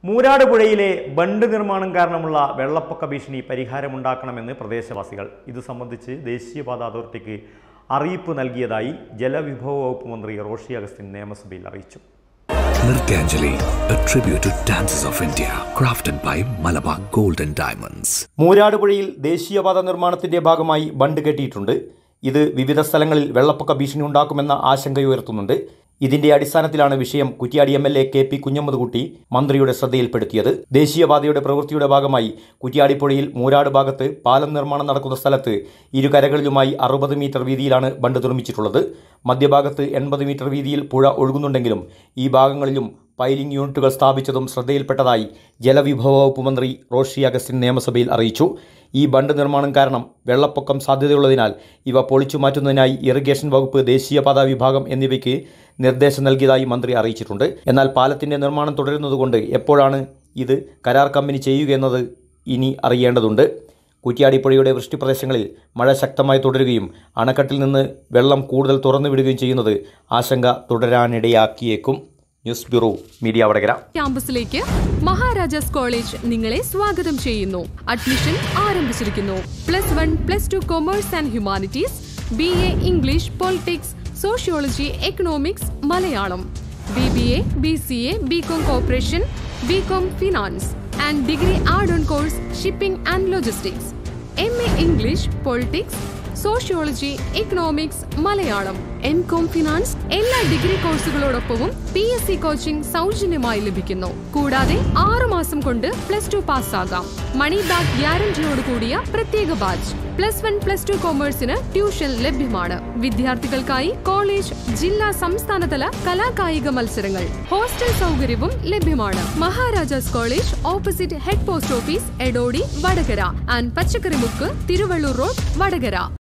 മൂരാട് പുഴയിലെ ബണ്ട് നിർമ്മാണം കാരണമുള്ള വെള്ളപ്പൊക്ക ഭീഷണി പരിഹാരമുണ്ടാക്കണമെന്ന് പ്രദേശവാസികൾ ഇത് സംബന്ധിച്ച് ദേശീയപാത അതോറിറ്റിക്ക് അറിയിപ്പ് നൽകിയതായി ജലവിഭവ വകുപ്പ് മന്ത്രി റോഷി അഗസ്റ്റിൻ നിയമസഭയിൽ അറിയിച്ചു Nirtyanjali, a tribute to dancers of India, crafted by Malabar Gold and Diamonds. Moorad പുഴയിൽ ദേശീയപാത നിർമ്മാണത്തിന്റെ ഭാഗമായി ബണ്ട് കെട്ടിയിട്ടുണ്ട് ഇത് വിവിധ സ്ഥലങ്ങളിൽ വെള്ളപ്പൊക്ക ഭീഷണി ഉണ്ടാക്കുമെന്ന ആശങ്കയുയർത്തുന്നുണ്ട് ഇതിന്റെ അടിസ്ഥാനത്തിലാണ് വിഷയം Kuttiadi M L A K P Kunhammad Kutty മന്ത്രിയുടെ ശ്രദ്ധയിൽപ്പെടുത്തിയത് ദേശീയപാതയുടെ പ്രവൃത്തിയുടെ ഭാഗമായി കുറ്റ്യാടി പുഴയിൽ മൂരാട് ഭാഗത്ത് പാലം നിർമ്മാണം നടക്കുന്ന സ്ഥലത്ത് ഇരുകരകളിലുമായി അറുപത് മീറ്റർ വീതിയിലാണ് ബണ്ട് നിർമ്മിച്ചിട്ടുള്ളത് മധ്യഭാഗത്ത് എൺപത് മീറ്റർ വീതിയിൽ പുഴ ഒഴുകുന്നുണ്ടെങ്കിലും ഈ ഭാഗങ്ങളിലും പൈലിംഗ് യൂണിറ്റുകൾ സ്ഥാപിച്ചതും ശ്രദ്ധയിൽപ്പെട്ടതായി ജലവിഭവ വകുപ്പ് മന്ത്രി റോഷി അഗസ്റ്റിൻ നിയമസഭയിൽ അറിയിച്ചു ഈ ബണ്ട് നിർമ്മാണം കാരണം വെള്ളപ്പൊക്കം സാധ്യതയുള്ളതിനാൽ ഇവ പൊളിച്ചു മാറ്റുന്നതിനായി ഇറിഗേഷൻ വകുപ്പ് ദേശീയപാത വിഭാഗം എന്നിവയ്ക്ക് നിർദ്ദേശം നൽകിയതായി മന്ത്രി അറിയിച്ചിട്ടുണ്ട് എന്നാൽ പാലത്തിന്റെ നിർമ്മാണം തുടരുന്നതുകൊണ്ട് എപ്പോഴാണ് ഇത് കരാർ കമ്പനി ചെയ്യുകയെന്നത് ഇനി അറിയേണ്ടതുണ്ട് കുറ്റ്യാടിപ്പുഴയുടെ വൃഷ്ടിപ്രദേശങ്ങളിൽ മഴ ശക്തമായി തുടരുകയും അണക്കെട്ടിൽ നിന്ന് വെള്ളം കൂടുതൽ തുറന്നു വിടുകയും ചെയ്യുന്നത് ആശങ്ക തുടരാനിടയാക്കിയേക്കും ന്യൂസ് ബ്യൂറോ മീഡിയ വടകര ക്യാമ്പസിലേക്ക് മഹാരാജാസ് കോളേജ് നിങ്ങളെ സ്വാഗതം ചെയ്യുന്നു അഡ്മിഷൻ ആരംഭിച്ചിരിക്കുന്നു plus one plus two commerce and humanities B A English politics sociology economics Malayalam B B A B C A B com corporation B com finance and degree add on course shipping and logistics M A English politics sociology economics Malayalam M com finance എല്ലാ degree കോഴ്സുകളോടൊപ്പവും P S C coaching സൗജന്യമായി ലഭിക്കുന്നു കൂടാതെ ആറു മാസം കൊണ്ട് plus two പാസ്സാകാം money back ഗ്യാരണ്ടിയോട് കൂടിയ പ്രത്യേക batch plus one plus two കൊമേഴ്സിന് ട്യൂഷൻ ലഭ്യമാണ് വിദ്യാർത്ഥികൾക്കായി കോളേജ് ജില്ലാ സംസ്ഥാനതല കലാകായിക മത്സരങ്ങൾ ഹോസ്റ്റൽ സൗകര്യവും ലഭ്യമാണ് Maharajas college opposite head post office Edodi Vadakara and Pachakkarimukku Thiruvallur road Vadakara